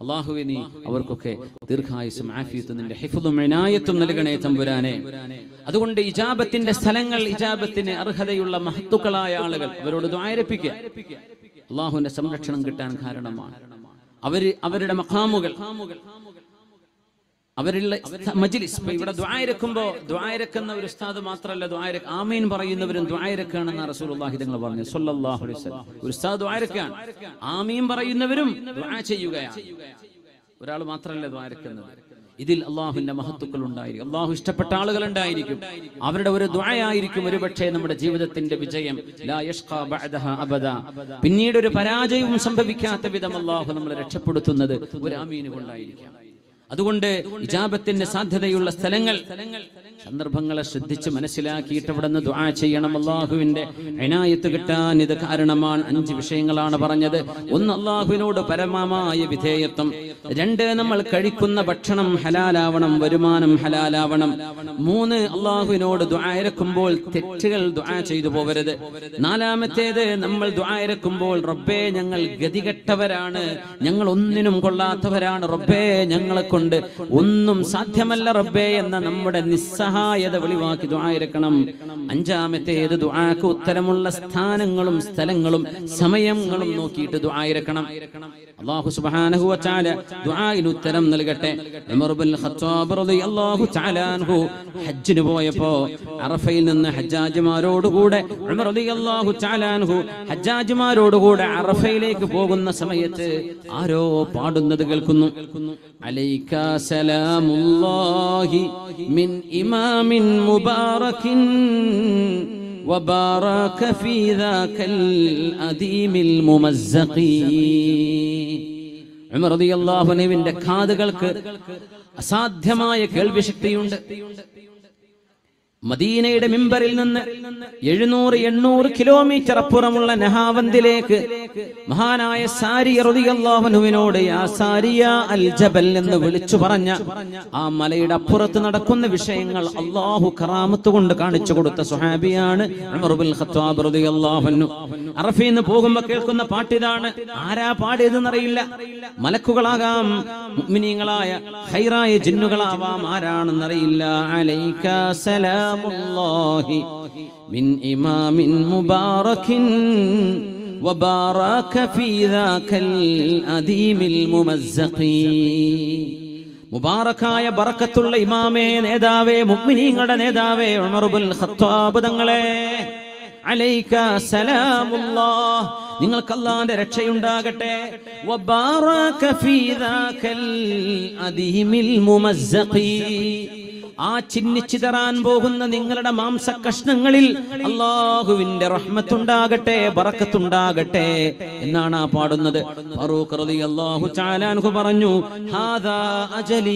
അള്ളാഹുവെ നീ അവർക്കൊക്കെ ദീർഘായുസും ആഫിയത്തും നിന്റെ ഹിഫുദും ഇനായത്തും നൽകണേ തമ്പുരാനെ അതുകൊണ്ട് ഇജാബത്തിന്റെ സ്ഥലങ്ങൾ ഇജാബത്തിന് അർഹതയുള്ള മഹത്തുക്കളായ ആളുകൾ അവരോട് ദ്വാരപ്പിക്കുക അള്ളാഹുവിന്റെ സംരക്ഷണം കിട്ടാൻ കാരണമാണ് അവര് അവരുടെ മഖാമുകൾ അവരുള്ള സ്ഥ- മജ്ലിസ് ഇപ്പൊ ഇവിടെ ദ്വായരക്കുമ്പോ ദ്വായരക്കുന്ന ഒരു ഉസ്താദ് മാത്രമല്ല ദ്വായര ആമീൻ പറയുന്നവരും ദ്വായരക്കാണെന്ന് റസൂലുള്ളാഹി തങ്ങൾ പറഞ്ഞു സല്ലല്ലാഹു അലൈഹി വസല്ലം ഒരു ഉസ്താദ് ദ്വായരക്കാണ് ആമീൻ പറയുന്നവരും ദ്വാ ചെയ്യുകയാണ് ഒരാൾ മാത്രമല്ല ദ്വാരക്കുന്നത് ഇതിൽ അള്ളാഹുവിന്റെ മഹത്തുക്കൾ ഉണ്ടായിരിക്കും അള്ളാഹു ഇഷ്ടപ്പെട്ട ആളുകൾ ഉണ്ടായിരിക്കും അവരുടെ ഒരു ദ്വായായിരിക്കും ഒരു പക്ഷേ നമ്മുടെ ജീവിതത്തിന്റെ വിജയം ലാ യഷ്ഖാ ബഅദഹ അബദ പിന്നീട് ഒരു പരാജയവും സംഭവിക്കാത്ത വിധം അള്ളാഹു നമ്മളെ രക്ഷപ്പെടുത്തുന്നത് ഒരു ആമീന് കൊണ്ടായിരിക്കാം അതുകൊണ്ട് ഇജാബത്തിന് സാധ്യതയുള്ള സ്ഥലങ്ങൾ സന്ദർഭങ്ങളെ ശ്രദ്ധിച്ച് മനസ്സിലാക്കിയിട്ട് അവിടെ നിന്ന് ദുആ ചെയ്യണം അള്ളാഹുവിന്റെ ഇനായത്ത് കിട്ടാൻ ഇത് കാരണമാണ് അഞ്ച് വിഷയങ്ങളാണ് പറഞ്ഞത് ഒന്ന് അള്ളാഹുവിനോട് പരമമായ വിധേയത്വം രണ്ട് നമ്മൾ കഴിക്കുന്ന ഭക്ഷണം ഹലാലാവണം വരുമാനം ഹലാലാവണം മൂന്ന് അള്ളാഹുവിനോട് ദുആയിരക്കുമ്പോൾ തെറ്റുകൾ ദുആ ചെയ്തു പോവരുത് നാലാമത്തേത് നമ്മൾ ദുആയിരക്കുമ്പോൾ റബ്ബേ ഞങ്ങൾ ഗതികെട്ടവരാണ് ഞങ്ങൾ ഒന്നിനും കൊള്ളാത്തവരാണ് റബ്ബേ ഞങ്ങളെ കൊണ്ട് ഒന്നും സാധ്യമല്ല റബ്ബേ എന്ന നമ്മുടെ നിസ്സഹായത വെളിവാക്കി ദുആയിരക്കണം അഞ്ചാമത്തേത് ദുആക്ക് ഉത്തരമുള്ള സ്ഥാനങ്ങളും സ്ഥലങ്ങളും സമയങ്ങളും നോക്കിയിട്ട് ദുആയിരക്കണം അള്ളാഹു സുബ്ഹാനഹു വ തആല ദുആയിന് ഉത്തരം നൽകട്ടെ ഉമർ ബിൻ ഖത്താബ് റളിയല്ലാഹു തആല അൻഹു ഹജ്ജിന് പോയപ്പോ അറഫയിൽ നിന്ന് ഹജ്ജാജിമാരോടുകൂടെ ഉമർ റളിയല്ലാഹു തആല അൻഹു ഹജ്ജാജിമാരോടുകൂടെ അറഫയിലേക്ക് പോകുന്ന സമയത്ത് ആരോ പാടുന്നത് കേൾക്കുന്നു അലൈക സലാമുല്ലാഹി മിൻ ഇമാമിൻ മുബാറകിൻ وبارك في ذاك الأديم الممزق ഉമർ റളിയല്ലാഹു അൻഹുവിന്റെ കാതുകൾക്ക് അസാധ്യമായ കേൾവിശക്തിയുണ്ട് മദീനയുടെ മിമ്പറിൽ നിന്ന് എഴുന്നൂറ് എണ്ണൂറ് കിലോമീറ്റർ അപ്പുറമുള്ള നഹാവന്തിലേക്ക് മഹാനായ സാരിയ റളിയല്ലാഹുവിനോട് യാ സാരിയ അൽ ജബൽ എന്ന് വിളിച്ചു പറഞ്ഞ ആ മലയുടെ അപ്പുറത്ത് നടക്കുന്ന വിഷയങ്ങൾ അള്ളാഹു കറാമത്ത് കൊണ്ട് കാണിച്ചു കൊടുത്ത സുഹാബിയാണ് ഉമർ ബിൻ ഖത്താബ് റളിയല്ലാഹു അൻഹു അറഫയിൽ നിന്ന് പോകുമ്പോൾ കേൾക്കുന്ന പാട്ടിതാണ് ആരാ പാടിയതെന്നറിയില്ല മലക്കുകളാകാം മുഅ്മിനീങ്ങളായ ഹൈറായ ജിന്നുകളാവാം ആരാണെന്നറിയില്ല അലൈക സലാമുല്ലാഹി മിൻ ഇമാമിൻ മുബാറകിൻ وبارك في ذاك الأديم الممزق മുബാറക്കായ ബറക്കത്തുള്ള ഇമാമേ നേതാവേ മുഅ്മിനീങ്ങളുടെ നേതാവേ ഉമറുൽ ഖത്താബ് തങ്ങളെ അലൈക സലാമുല്ലാഹ് നിങ്ങൾക്ക് അള്ളാന്റെ രക്ഷയുണ്ടാകട്ടെ വബാറക ഫീ ദാകൽ അദീമിൽ മുമസ്സഖി ആ ചിന്നിച്ചിതറാൻ പോകുന്ന നിങ്ങളുടെ മാംസ കഷ്ണങ്ങളിൽ അള്ളാഹുവിന്റെ റഹ്മത്തുണ്ടാകട്ടെ ബറക്കത്തുണ്ടാകട്ടെ എന്നാണ് ആ പാടുന്നത് ഫറൂഖ് റളിയല്ലാഹു തആല അൻഹു പറഞ്ഞു ഹാദാ അജലി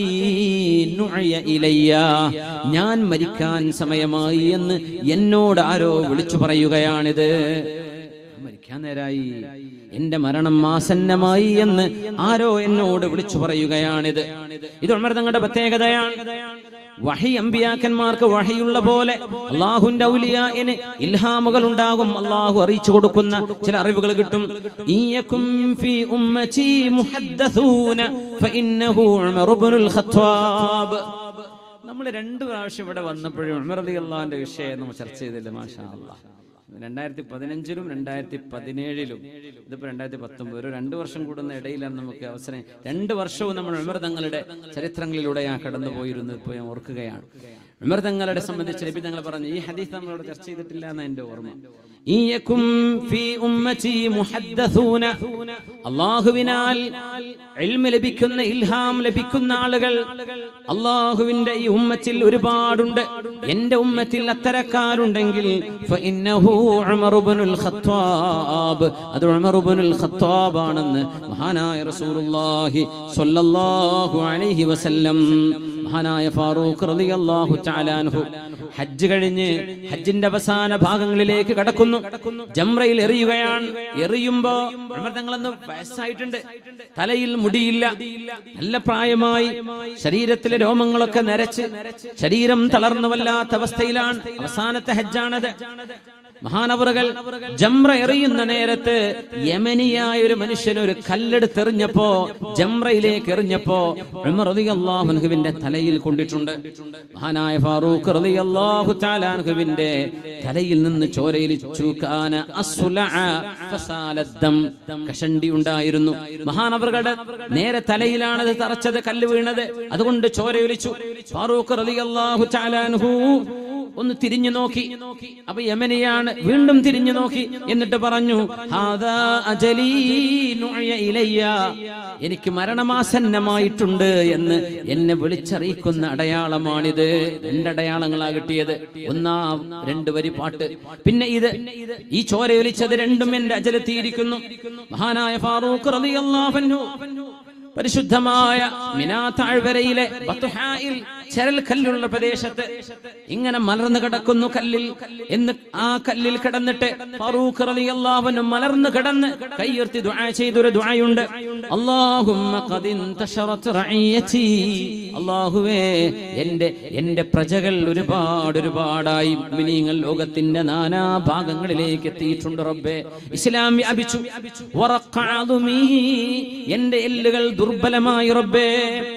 നുഅയ ഇലയ്യ ഞാൻ മരിക്കാൻ സമയമായി എന്ന് എന്നോട് ആരോ വിളിച്ചു പറയുകയാണിത് മരിക്കാൻ നേരായി എന്റെ മരണം ആസന്നമായി എന്ന് ആരോ എന്നോട് വിളിച്ചു പറയുകയാണിത് ഇത് ഉമർ തങ്ങളുടെ പ്രത്യേകതയാണ് വഹി അമ്പിയാക്കന്മാർക്ക് വഹിയുള്ള പോലെ അള്ളാഹുന്റെ ഔലിയാന് ഇൽഹാമുകൾ ഉണ്ടാകും അള്ളാഹു അറിയിച്ചു കൊടുക്കുന്ന ചില അറിവുകൾ കിട്ടും ഈയക്കും ഫീ ഉമ്മതി മുഹദ്ദസൂന ഫഇന്നഹു ഉമർ ഇബ്നുൽ ഖത്താബ് നമ്മൾ രണ്ട് പ്രാവശ്യം ഇവിടെ വന്നപ്പോഴും ഉമർ റളിയല്ലാഹുവിന്റെ വിഷയം നമ്മൾ ചർച്ച ചെയ്തില്ല മാഷാ അല്ലാഹ് രണ്ടായിരത്തി പതിനഞ്ചിലും രണ്ടായിരത്തി പതിനേഴിലും ഇതിപ്പോ രണ്ടായിരത്തി പത്തൊമ്പത് ഒരു രണ്ട് വർഷം കൂടുന്ന ഇടയിലാണ് നമുക്ക് അവസരം രണ്ട് വർഷവും നമ്മൾ ഉമർ തങ്ങളുടെ ചരിത്രങ്ങളിലൂടെ ഞാൻ കടന്നു പോയിരുന്നത് ഇപ്പോൾ ഞാൻ ഓർക്കുകയാണ് ഉമർ തങ്ങളുടെ സംബന്ധിച്ച് നബി തങ്ങൾ പറഞ്ഞു ഈ ഹദീസ് നമ്മളോട് ചർച്ച ചെയ്തിട്ടില്ല എന്ന എന്റെ ഓർമ്മ ഈയക്കും ഫീ ഉമ്മതി മുഹദ്ദസൂന അള്ളാഹുവിനാൽ ഇൽമ ലഭിക്കുന്ന ഇൽഹാം ലഭിക്കുന്ന ആളുകൾ അള്ളാഹുവിന്റെ ഈ ഉമ്മത്തിൽ ഒരുപാടുണ്ട് എന്റെ ഉമ്മത്തിൽ അത്തരക്കാരുണ്ടെങ്കിൽ ഫഇന്നഹു ഉമർ ഇബ്നുൽ ഖത്താബ് അത് ഉമർ ഇബ്നുൽ ഖത്താബ് ആണെന്ന് മഹാനായ റസൂലുള്ളാഹി സ്വല്ലല്ലാഹു അലൈഹി വസല്ലം മഹാനായ ഫാറൂഖ് റളിയല്ലാഹു തആല അൻഹു ഹജ്ജ് കഴിഞ്ഞ് ഹജ്ജിന്റെ അവസാന ഭാഗങ്ങളിലേക്ക് കടക്കുന്നു ജംറയിൽ എറിയുകയാണ് എറിയുമ്പോ ഉമർ തങ്ങളന്ന് വയസ്സായിട്ടുണ്ട് തലയിൽ മുടിയില്ല നല്ല പ്രായമായി ശരീരത്തിലെ രോമങ്ങളൊക്കെ നരച്ച് ശരീരം തളർന്നു വല്ലാത്ത അവസ്ഥയിലാണ് അവസാനത്തെ ഹജ്ജാണത് മഹാനവറുകൾ ജംറ എറിയുന്ന നേരത്ത് യമനിയായ ഒരു മനുഷ്യൻ ഒരു കല്ലെടുത്തെറിഞ്ഞപ്പോ ജംറയിലേക്ക് എറിഞ്ഞപ്പോ ഉമർ റളിയല്ലാഹു അൻഹുവിന്റെ തലയിൽ കൊണ്ടിട്ടുണ്ട് മഹാനായ ഫാറൂഖ് റളിയല്ലാഹു തആല അൻഹുവിന്റെ തലയിൽ നിന്ന് ചോരയിലിച്ചു കാന അസ്ലഅ ഫസാലദ്ദം കഷണ്ടി ഉണ്ടായിരുന്നു മഹാനവറുകളുടെ നേരെ തലയിലാണ് അത് തറച്ചത് കല്ല് വീണത് അതുകൊണ്ട് ചോരയൊലിച്ചു ഫാറൂഖ് റളിയല്ലാഹു തആല അൻഹു ഒന്ന് തിരിഞ്ഞു നോക്കി അപ്പൊ യമനിയാണ് വീണ്ടും തിരിഞ്ഞു നോക്കി എന്നിട്ട് പറഞ്ഞു "ഹാദാ അജലീ നുഅയ ഇലയ്യ." എനിക്ക് മരണമാസന്നമായിട്ടുണ്ട് എന്ന് എന്നെ വിളിച്ചറിയിക്കുന്ന അടയാളമാണിത് രണ്ട് അടയാളങ്ങളാ കിട്ടിയത് ഒന്നാം രണ്ട് വരി പാട്ട് പിന്നെ ഇത് ഈ ചോരയൊലിച്ചത് രണ്ടും എന്റെ അജലെത്തിയിരിക്കുന്നു മഹാനായ ഫാറൂഖ് റളിയല്ലാഹു അൻഹു പരിശുദ്ധമായ മിനാ താഴ്വരയിലെ ബത്ഹായിൽ ചരൽ കല്ലുള്ള പ്രദേശത്ത് ഇങ്ങനെ മലർന്നു കിടക്കുന്നു കല്ലിൽ എന്ന് ആ കല്ലിൽ കിടന്നിട്ട് ഫാറൂഖ് റളിയല്ലാഹു അൻഹു മലർന്നു കിടന്ന് കൈയുയർത്തി ദുആ ചെയ്തൊരു ദുആയുണ്ട് അല്ലാഹുമ്മ ഖദ് ഇൻതശറത് റഈയതി അല്ലാഹുവേ എൻ്റെ എൻ്റെ പ്രജകൾ ഒരുപാട് ഒരുപാടായി മുഅ്മിനീങ്ങൾ ലോകത്തിന്റെ നാനാ ഭാഗങ്ങളിലേക്ക് എത്തിയിട്ടുണ്ട് റബ്ബേ ഇസ്ലാം വ്യാപിച്ചു വറഖ അദുമീ എൻ്റെ എല്ലുകൾ ദുർബലമായി റബ്ബേ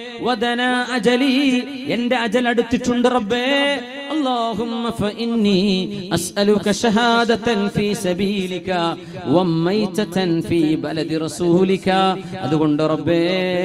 വദന അജലി എൻ്റെ അജൽ അടുത്തിട്ടുണ്ട് റബ്ബേ اللهم فإني أسألك شهادة في سبيلك وميتة في بلد رسولك അതുകൊണ്ട് റബ്ബേ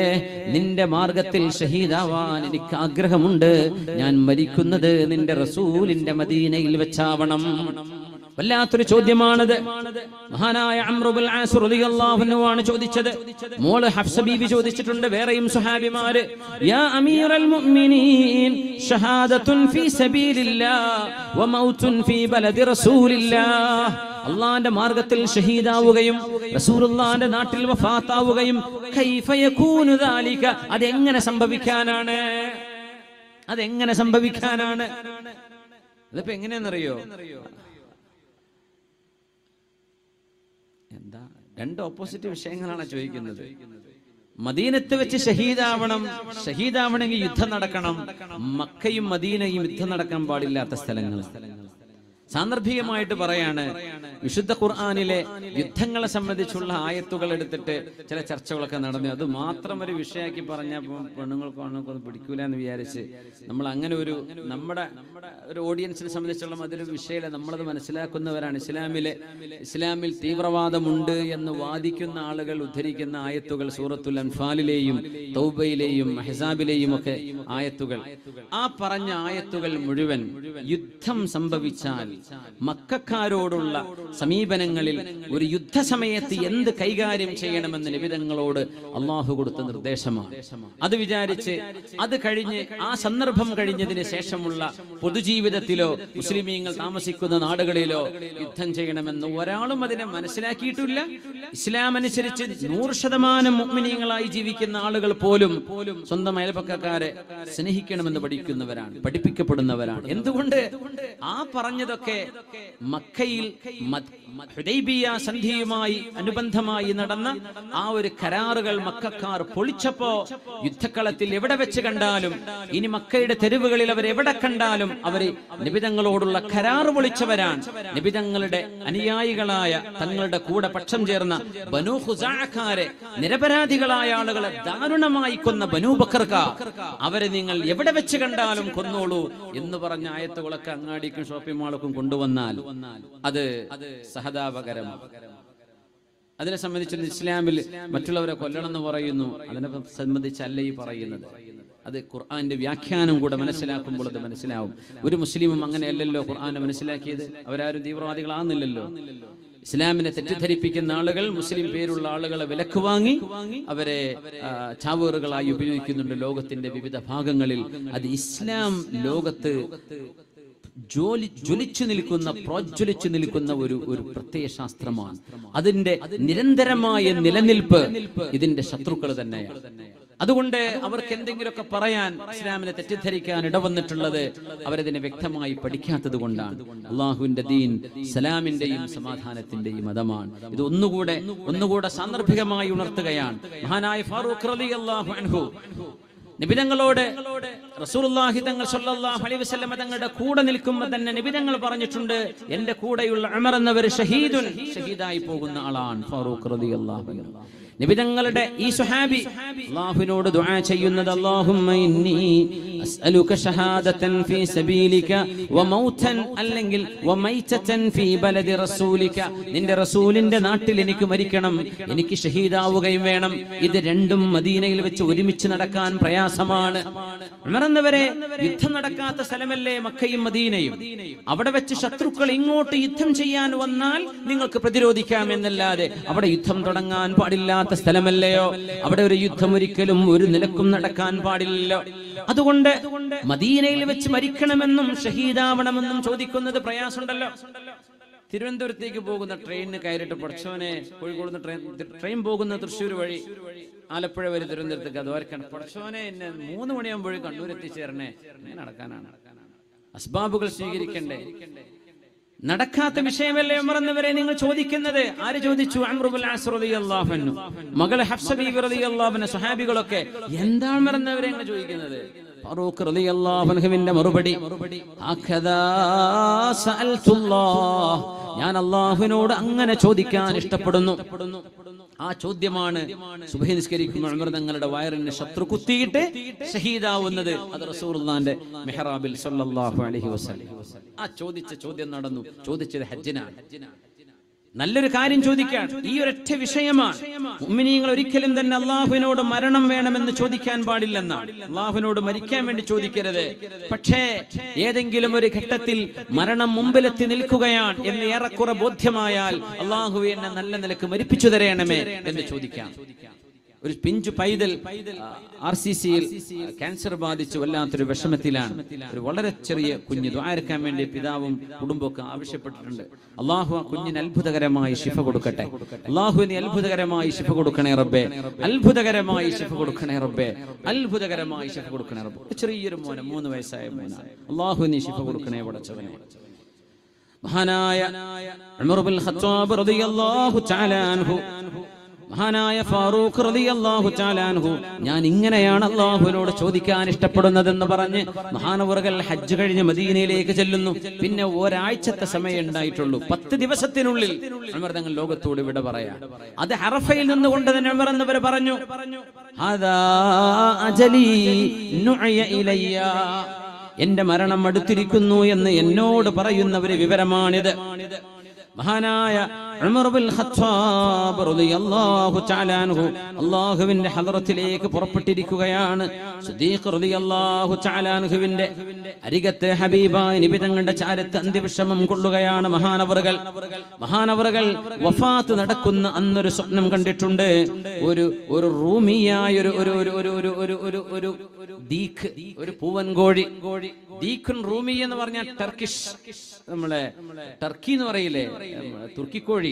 നിന്റെ മാർഗത്തിൽ ഷഹീദാവാൻ എനിക്ക് ആഗ്രഹമുണ്ട് ഞാൻ മരിക്കുന്നത് നിന്റെ റസൂലിന്റെ മദീനയിൽ വെച്ചാവണം വല്ലാത്തൊരു ചോദ്യമാണത് മഹാനായ അമ്രുബുൽ ആസ് റളിയല്ലാഹു അൻഹു ആണ് ചോദിച്ചത് മോള് ഹഫ്സ ബീവി ചോദിച്ചിട്ടുണ്ട് വേറെയും സ്വഹാബിമാര് യാ അമീറൽ മുഅ്മിനീൻ ഷഹാദത്തുൻ ഫീ സബീലില്ലാഹ് വമൗതുൻ ഫീ ബലദി റസൂലില്ലാഹ് അള്ളാന്റെ മാർഗത്തിൽ ഷഹീദാവുകയും റസൂലുള്ളാന്റെ നാട്ടിൽ വഫാത്താവുകയും കൈഫ യകൂനു ദാലിക അതെങ്ങനെ സംഭവിക്കാനാണ് അതെങ്ങനെ സംഭവിക്കാനാണ് അതിപ്പോ എങ്ങനെയാണെന്നറിയോ എന്താ രണ്ട് ഓപ്പോസിറ്റ് വിഷയങ്ങളാണ് ചോദിക്കുന്നത് മദീനത്ത് വെച്ച് ഷഹീദാവണം ഷഹീദാവണമെങ്കിൽ യുദ്ധം നടക്കണം മക്കയും മദീനയും യുദ്ധം നടക്കാൻ പാടില്ലാത്ത സ്ഥലങ്ങൾ സാന്ദർഭികമായിട്ട് പറയാണ് വിശുദ്ധ ഖുർആാനിലെ യുദ്ധങ്ങളെ സംബന്ധിച്ചുള്ള ആയത്തുകൾ എടുത്തിട്ട് ചില ചർച്ചകളൊക്കെ നടന്നു അത് മാത്രം ഒരു വിഷയമാക്കി പറഞ്ഞ പെണ്ണുങ്ങൾക്ക് ആണുങ്ങൾക്കൊന്നും പിടിക്കൂല എന്ന് വിചാരിച്ച് നമ്മൾ അങ്ങനെ ഒരു നമ്മുടെ ഒരു ഓഡിയൻസിനെ സംബന്ധിച്ചുള്ള അതൊരു വിഷയമല്ല നമ്മളത് മനസ്സിലാക്കുന്നവരാണ് ഇസ്ലാമിലെ ഇസ്ലാമിൽ തീവ്രവാദമുണ്ട് എന്ന് വാദിക്കുന്ന ആളുകൾ ഉദ്ധരിക്കുന്ന ആയത്തുകൾ സൂറത്തുൽ അൻഫാലിലെയും തൗബയിലെയും ഹെസാബിലെയും ഒക്കെ ആയത്തുകൾ ആ പറഞ്ഞ ആയത്തുകൾ മുഴുവൻ യുദ്ധം സംഭവിച്ചാൽ മക്കാരോടുള്ള സമീപനങ്ങളിൽ ഒരു യുദ്ധസമയത്ത് എന്ത് കൈകാര്യം ചെയ്യണമെന്ന് നിബിധങ്ങളോട് അള്ളാഹു കൊടുത്ത നിർദ്ദേശമാണ് അത് വിചാരിച്ച് അത് കഴിഞ്ഞ് ആ സന്ദർഭം കഴിഞ്ഞതിന് ശേഷമുള്ള പൊതുജീവിതത്തിലോ മുസ്ലിമീങ്ങൾ താമസിക്കുന്ന നാടുകളിലോ യുദ്ധം ചെയ്യണമെന്ന് ഒരാളും അതിനെ മനസ്സിലാക്കിയിട്ടില്ല ഇസ്ലാം അനുസരിച്ച് നൂറ് ശതമാനം മുഗ്മിനീങ്ങളായി ജീവിക്കുന്ന ആളുകൾ പോലും സ്വന്തം അയൽപക്കക്കാരെ സ്നേഹിക്കണമെന്ന് പഠിക്കുന്നവരാണ് പഠിപ്പിക്കപ്പെടുന്നവരാണ് എന്തുകൊണ്ട് ആ പറഞ്ഞതൊക്കെ മക്കയിൽ മദ്- ഹുദൈബിയ സന്ധിയുമായി അനുബന്ധമായി നടന്ന ആ ഒരു കരാറുകൾ മക്കാർ പൊളിച്ചപ്പോ യുദ്ധക്കളത്തിൽ എവിടെ വെച്ച് കണ്ടാലും ഇനി മക്കയുടെ തെരുവുകളിൽ അവർ എവിടെ കണ്ടാലും അവര് നിബിതങ്ങളോടുള്ള കരാറ് പൊളിച്ചവരാണ് നിബിതങ്ങളുടെ അനുയായികളായ തങ്ങളുടെ കൂടെ പക്ഷം ചേർന്ന ബനു ഹുസാഖാരെ നിരപരാധികളായ ആളുകളെ ദാരുണമായി കൊന്ന ബനു ബക്കർക്ക അവരെ നിങ്ങൾ എവിടെ വെച്ച് കണ്ടാലും കൊന്നോളൂ എന്ന് പറഞ്ഞ ആയത്തുകളൊക്കെ അങ്ങാടിക്കും ഷോപ്പിംഗ് മാളൊക്കെ കൊണ്ടുവന്നാൽ അത് സഹതാപകരമാണ് അതിനെ സംബന്ധിച്ച് ഇസ്ലാമിൽ മറ്റുള്ളവരെ കൊല്ലണം എന്ന് പറയുന്നു അതിനെ സംബന്ധിച്ചല്ല ഈ പറയുന്നത് അത് ഖുർആന്റെ വ്യാഖ്യാനം കൂടെ മനസ്സിലാക്കുമ്പോൾ അത് മനസ്സിലാവും ഒരു മുസ്ലിമും അങ്ങനെയല്ലല്ലോ ഖുർആനെ മനസ്സിലാക്കിയത് അവരാരും തീവ്രവാദികളാകുന്നില്ലല്ലോ ഇസ്ലാമിനെ തെറ്റിദ്ധരിപ്പിക്കുന്ന ആളുകൾ മുസ്ലിം പേരുള്ള ആളുകളെ വിലക്ക് വാങ്ങി അവരെ ആ, ചാവേറുകളായി ഉപയോഗിക്കുന്നുണ്ട് ലോകത്തിന്റെ വിവിധ ഭാഗങ്ങളിൽ അത് ഇസ്ലാം ലോകത്ത് ജോലി ജ്വലിച്ചു നിൽക്കുന്ന പ്രോജ്വലിച്ചു നിൽക്കുന്ന ഒരു ഒരു പ്രത്യയ ശാസ്ത്രമാണ് അതിന്റെ നിരന്തരമായ നിലനിൽപ്പ് ഇതിന്റെ ശത്രുക്കൾ തന്നെയാണ് അതുകൊണ്ട് അവർക്ക് എന്തെങ്കിലുമൊക്കെ പറയാൻ ഇസ്ലാമിനെ തെറ്റിദ്ധരിക്കാൻ ഇടവന്നിട്ടുള്ളത് അവരതിനെ വ്യക്തമായി പഠിക്കാത്തത് കൊണ്ടാണ് അള്ളാഹുവിന്റെ ദീൻ സലാമിന്റെയും സമാധാനത്തിന്റെയും മതമാണ് ഇത് ഒന്നുകൂടെ ഒന്നുകൂടെ സാന്ദർഭികമായി ഉണർത്തുകയാണ് മഹാനായ ഫാറൂഖ് റളിയല്ലാഹു അൻഹു നിബിതങ്ങളോട് റസൂലുള്ളാഹി തങ്ങൾ സല്ലല്ലാഹു അലൈഹി വസല്ലമ തങ്ങളുടെ കൂടെ നിൽക്കുമ്പോൾ തന്നെ നിബിതങ്ങൾ പറഞ്ഞിട്ടുണ്ട് എന്റെ കൂടെയുള്ള ഉമർ എന്നവർ ഷഹീദുൻ ഷഹീദായി പോകുന്ന ആളാണ് ഫാറൂഖ് റളിയല്ലാഹു അൻഹു നിബിതങ്ങളുടെ ഈ സുഹാബി അള്ളാഹുവിനോട് ദുആ ചെയ്യുന്നത് അല്ലാഹുമ്മ ഇന്നി അസ്അലുക ഷഹാദതൻ ഫീ സബീലിക വമൗതൻ അല്ലെങ്കിൽ വമൈതതൻ ഫീ ബലദി റസൂലിക നിന്റെ റസൂലിന്റെ നാട്ടിൽ എനിക്ക് മരിക്കണം എനിക്ക് ഷഹീദാവുകയും വേണം ഇത് രണ്ടും മദീനയിൽ വെച്ച് ഒരുമിച്ച് നടക്കാൻ പ്രയാസമാണ് ഉമറന്നവരെ യുദ്ധം നടക്കാത്ത സ്ഥലമല്ലേ മക്കയും മദീനയും അവിടെ വെച്ച് ശത്രുക്കൾ ഇങ്ങോട്ട് യുദ്ധം ചെയ്യാൻ വന്നാൽ നിങ്ങൾക്ക് പ്രതിരോധിക്കാം എന്നല്ലാതെ അവിടെ യുദ്ധം തുടങ്ങാൻ പാടില്ലാത്ത സ്ഥലമല്ലയോ അവിടെ ഒരു യുദ്ധം ഒരിക്കലും ഒരു നിലക്കും നടക്കാൻ പാടില്ലല്ലോ അതുകൊണ്ട് മദീനയിൽ വെച്ച് മരിക്കണമെന്നും ഷഹീദാവണമെന്നും ചോദിക്കുന്നത് പ്രയാസമുണ്ടല്ലോ തിരുവനന്തപുരത്തേക്ക് പോകുന്ന ട്രെയിനിന് കയറിയിട്ട് പഠിച്ചവനെ കോഴിക്കോട് നിന്ന് ട്രെയിൻ ട്രെയിൻ പോകുന്ന തൃശ്ശൂർ വഴി ആലപ്പുഴ വരെ തിരുവനന്തപുരത്തേക്ക് അതുവരക്കാണ് പഠിച്ചവനെ എന്നെ മൂന്ന് മണിയാകുമ്പോഴും കണ്ണൂർ എത്തിച്ചേരണേ എങ്ങനെ നടക്കാനാണ് അസ്ബാബുകൾ സ്വീകരിക്കണ്ടേ നടക്കാത്ത വിഷയമല്ലേ ഉമറന്നവരെ നിങ്ങൾ ചോദിക്കുന്നത് ആര് ചോദിച്ചു അമ്രുബുൽ ആസ് റളിയല്ലാഹു അൻഹു മകള് ഹഫ്സ ബീബി റളിയല്ലാഹു അൻഹ സ്വഹാബികളൊക്കെ എന്താണ് ഉമറന്നവരെ അങ്ങ് ചോദിക്കുന്നത് ഫറൂഖ് റളിയല്ലാഹു അൻഹുവിന്റെ മറുപടി ഹഖദാ സഅൽതുല്ലാഹ് ഞാൻ അള്ളാഹുവിനോട് അങ്ങനെ ചോദിക്കാൻ ഇഷ്ടപ്പെടുന്നു ആ ചോദ്യമാണ് സുബഹി നിസ്കരിക്കുന്ന ഉമർ തങ്ങളുടെ വയറിന് ശത്രു കുത്തിയിട്ട് ഷഹീദാവുന്നത് അത് റസൂലുള്ളാന്റെ മെഹ്റാബിൽ സല്ലല്ലാഹു അലൈഹി വസല്ലം ആ ചോദിച്ച ചോദ്യം നടന്നു ചോദിച്ചത് ഹജ്ജിനാണ് നല്ലൊരു കാര്യം ചോദിക്കാൻ ഈ ഒരൊറ്റ വിഷയമാണ് ഉമ്മിനീങ്ങൾ ഒരിക്കലും തന്നെ അള്ളാഹുവിനോട് മരണം വേണമെന്ന് ചോദിക്കാൻ പാടില്ലെന്നാണ് അള്ളാഹുവിനോട് മരിക്കാൻ വേണ്ടി ചോദിക്കരുത് പക്ഷേ ഏതെങ്കിലും ഒരു ഘട്ടത്തിൽ മരണം മുമ്പിലെത്തി നിൽക്കുകയാണ് എന്ന് ഏറെക്കുറെ ബോധ്യമായാൽ അള്ളാഹു എന്നെ നല്ല നിലക്ക് മരിപ്പിച്ചു തരയണമേ എന്ന് ചോദിക്കാം ഒരു പിഞ്ചു പൈതൽ ആർ സി സിയിൽ ക്യാൻസർ ബാധിച്ച് വല്ലാത്തൊരു വിഷമത്തിലാണ് ഒരു വളരെ ചെറിയ കുഞ്ഞ് ദ്വാരക്കാൻ വേണ്ടി പിതാവും കുടുംബമൊക്കെ ആവശ്യപ്പെട്ടിട്ടുണ്ട് അള്ളാഹു ആ കുഞ്ഞിന് അത്ഭുതകരമായി ശിഫ കൊടുക്കട്ടെ അള്ളാഹുവിന് അത്ഭുതകരമായി ശിഫ കൊടുക്കണേ റബ്ബേ അത്ഭുതകരമായി ശിഫ കൊടുക്കണേ റബ്ബേ അത്ഭുതകരമായി ശിഫ കൊടുക്കണേ റബ്ബേ ഒരു ചെറിയൊരു മോനെ മൂന്ന് വയസ്സായ മോനാണ് അള്ളാഹുവിന് ശിഫ കൊടുക്കണേ പടച്ചവനെ മഹാനായ ഉമർ ബിൻ ഖത്താബ് റളിയല്ലാഹു തആല അൻഹു മഹാനായ ഫാറൂഖ് റളിയല്ലാഹു തആല അൻഹു ഞാൻ ഇങ്ങനെയാണ് അള്ളാഹുവിനോട് ചോദിക്കാൻ ഇഷ്ടപ്പെടുന്നതെന്ന് പറഞ്ഞ് മഹാനവറുകൾ ഹജ്ജ് കഴിഞ്ഞ് മദീനയിലേക്ക് ചെല്ലുന്നു പിന്നെ ഒരാഴ്ചത്തെ സമയം ഉണ്ടായിട്ടുള്ളൂ പത്ത് ദിവസത്തിനുള്ളിൽ ഉമർ തങ്ങൾ ലോകത്തോട് വിട പറയാ അത് ഹറഫയിൽ നിന്നുകൊണ്ട് തന്നെ ഉമർ എന്നവർ പറഞ്ഞു "ഹദാ അജലി നുഅയ ഇലയ്യ എന്റെ മരണം അടുത്തിരിക്കുന്നു എന്ന് എന്നോട് പറയുന്നവര് വിവരമാണിത് മഹാനായ ഉമർ ബിൻ ഖത്താബ് റളിയല്ലാഹു തആല അൻഹു അല്ലാഹുവിന്റെ ഹദ്റത്തിലേക്ക് പുറപ്പെട്ടിരിക്കുകയാണ് സിദ്ദീഖ് റളിയല്ലാഹു തആല അൻഹുവിന്റെ അരികത്തെ ഹബീബായ നബി തങ്ങളുടെ ചാരത്ത് അന്ത്യവിഷമം കൊള്ളുകയാണ് മഹാനവറുകൾ മഹാനവറുകൾ വഫാത്ത് നടക്കുന്ന അന്നൊരു സ്വപ്നം കണ്ടിട്ടുണ്ട് ഒരു ഒരു റൂമിയായ ഒരു ഒരു ഒരു ഒരു ഒരു ഒരു ഒരു ഒരു ഒരു ദീഖ് ഒരു പൂവൻ കോഴി ദീഖുൻ റൂമി എന്ന് പറഞ്ഞാൽ ടർക്കിഷ് നമ്മളെ ടർക്കി എന്ന് പറയില്ലേ തുർക്കി കോഴി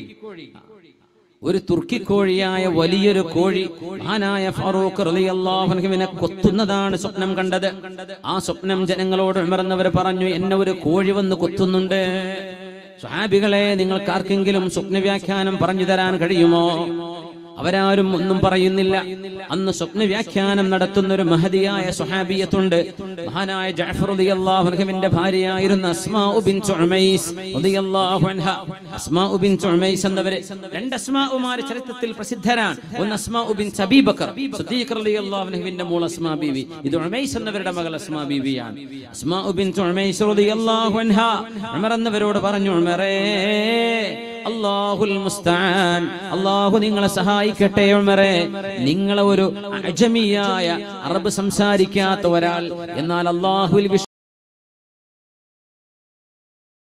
ഒരു തുർക്കി കോഴിയായ വലിയൊരു കോഴി മഹാനായ ഫാറൂഖ് റളിയല്ലാഹു അൻഹുവിനെ കൊത്തുന്നതാണ് സ്വപ്നം കണ്ടത് ആ സ്വപ്നം ജനങ്ങളോട് ഉമർന്നവർ പറഞ്ഞു എന്നെ ഒരു കോഴി വന്ന് കൊത്തുന്നുണ്ട് സ്വഹാബികളെ നിങ്ങൾക്ക് ആർക്കെങ്കിലും സ്വപ്ന വ്യാഖ്യാനം പറഞ്ഞു തരാൻ കഴിയുമോ അവരാരും ഒന്നും പറയുന്നില്ല അന്ന് സ്വപ്ന വ്യാഖ്യാനം നടത്തുന്ന ഒരു മഹതിയായ സ്വഹാബിയത്തുണ്ട് മഹാനായ ജഅഫർ റളിയല്ലാഹു അൻഹുവിന്റെ ഭാര്യയായിരുന്ന അസ്മാഉ ബിൻതു ഉമൈസ് റളിയല്ലാഹു അൻഹ അസ്മാഉ ബിൻതു ഉമൈസ് എന്നവരെ രണ്ട് അസ്മാഉമാർ ചരിത്രത്തിൽ പ്രസിദ്ധരാണ് ഒന്ന് അസ്മാഉ ബിൻത് അബീ ബക്കർ സിദ്ദീഖ് റളിയല്ലാഹു അൻഹുവിന്റെ മോൾ അസ്മാ ബീവി ഇത് ഉമൈസ് എന്നവരുടെ മകൾ അസ്മാ ബീവിയാണ് അസ്മാഉ ബിൻതു ഉമൈസ് റളിയല്ലാഹു അൻഹ ഉമർ എന്നവരോട് പറഞ്ഞു ഉമറേ അള്ളാഹുൽ മുസ്താൻ അള്ളാഹു നിങ്ങളെ സഹായിക്കട്ടെ ഉമറെ നിങ്ങളെ ഒരു അജമിയായ അറബ് സംസാരിക്കാത്ത ഒരാൾ എന്നാൽ അള്ളാഹുൽ